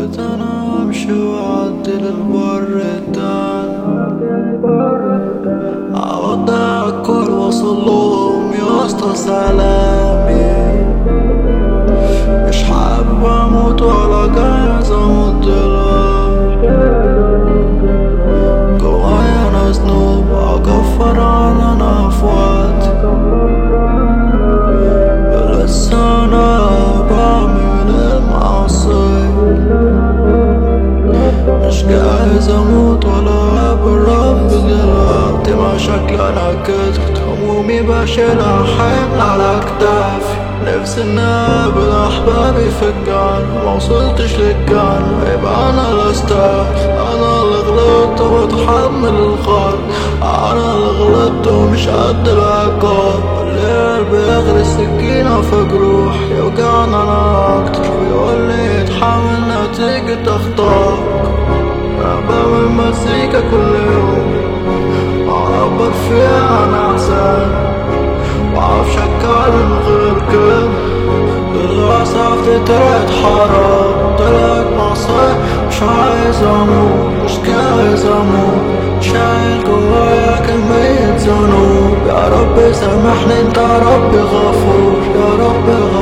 قلت انا امشي واعدي للبر التاني اودع الكل واصل لهم يا اسطى سلامي مش حابب اموت ولا جاهز اموت دلوقتي جوايا انا ذنوب اكفر عن انا في وقتي لسه انا بعمل المعصية مش جاهز اموت ولا اقابل رب دلوقتي مشاكل انا كترت همومي بشيلها حمل على كتافي نفسي اني اقابل احبابي في الجنة موصلتش للجنة يبقى انا اللي استاهل انا اللي غلطت وبتحمل الخط انا اللي غلطت ومش قد العقاب اللي بيغري السكينة في جروحي يوجعني انا اكتر ويقول لي اتحمل نتيجة اخطائك أنا بعمل مزيكا كل يوم أعبر فيها عن أحزان معرفش أتكلم غير كده للأسف دي طلعت حرام طلعت مصير مش عايز أموت مش جاهز أموت شايل جوايا كمية ذنوب يا رب سامحني انت يا رب غفور يا رب غفور